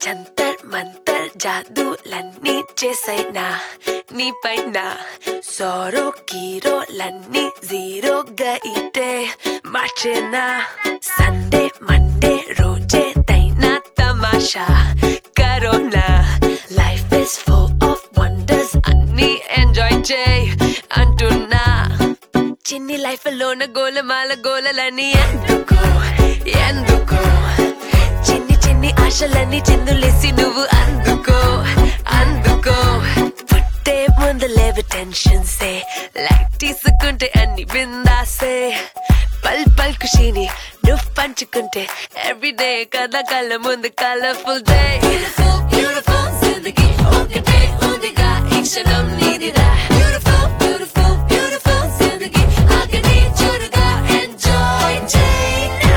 జంతర్ మంతర్ జాదులన్నీ చేసైనా నీ పైన సోరో కీరోలన్నీ జీరోగా ఇటే మార్చేనా సండే మండే రోజే తైనా తమాషా corona life is full of wonders అన్ని ఎంజాయ్ చేయి అంటున్నా చిన్ని లైఫ్ లోన గోలమాల గోలలని ఎందుకు ఎందుకు చిన్ని చిన్ని ఆశలన్నీ చిందులేసి నువ్వు అందుకో అందుకో పుట్టే ముందు లేవు టెన్షన్సే లైట్ తీసుకుంటే అన్ని బిందాసే పల్ పల్ ఖుషీని నువ్వు పంచుకుంటే ఎవ్రీడే కదా కళ్ళ ముందు కలర్ఫుల్ డే బ్యూటిఫుల్ బ్యూటిఫుల్ జిందగీ ఒకటే ఉందిగా ఈ క్షణం నీదిరా బ్యూటిఫుల్ బ్యూటిఫుల్ బ్యూటిఫుల్ జిందగీ ఆగని చూడగా ఎంజాయ్ చేయనా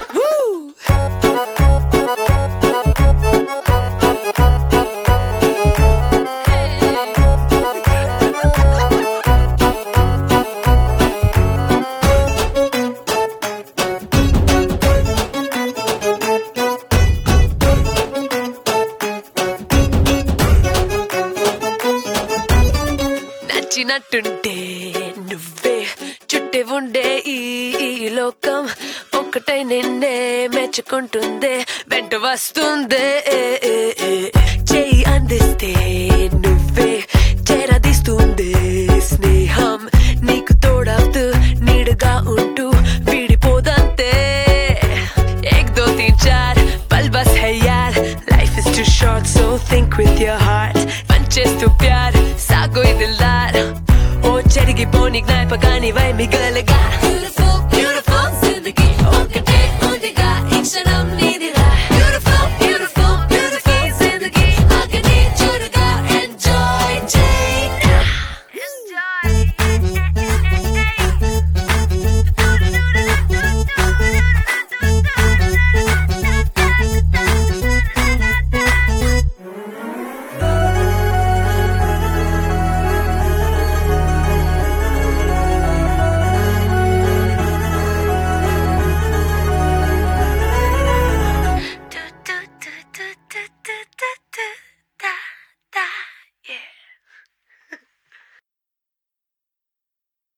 నచ్చినట్టుంటే నువ్వే చుట్టే ఉండే ఈ ఈ లోకం ఒక్కటై నిన్నే మెచ్చుకుంటుందే వెంట వస్తుందే చేయి అందిస్తే నువ్వే చేరదీస్తుంది స్నేహం నీకు తోడవుతూ నీడుగా ఉంటూ విడిపోదంతే एक दो तीन चार पल बस है यार life is too short so think with your heart పంచేస్తూ ప్యార్ సాగోయ్ దిల్దార్ ఓ చెరిగిపోని జ్ఞాపకాని వై మిగలగా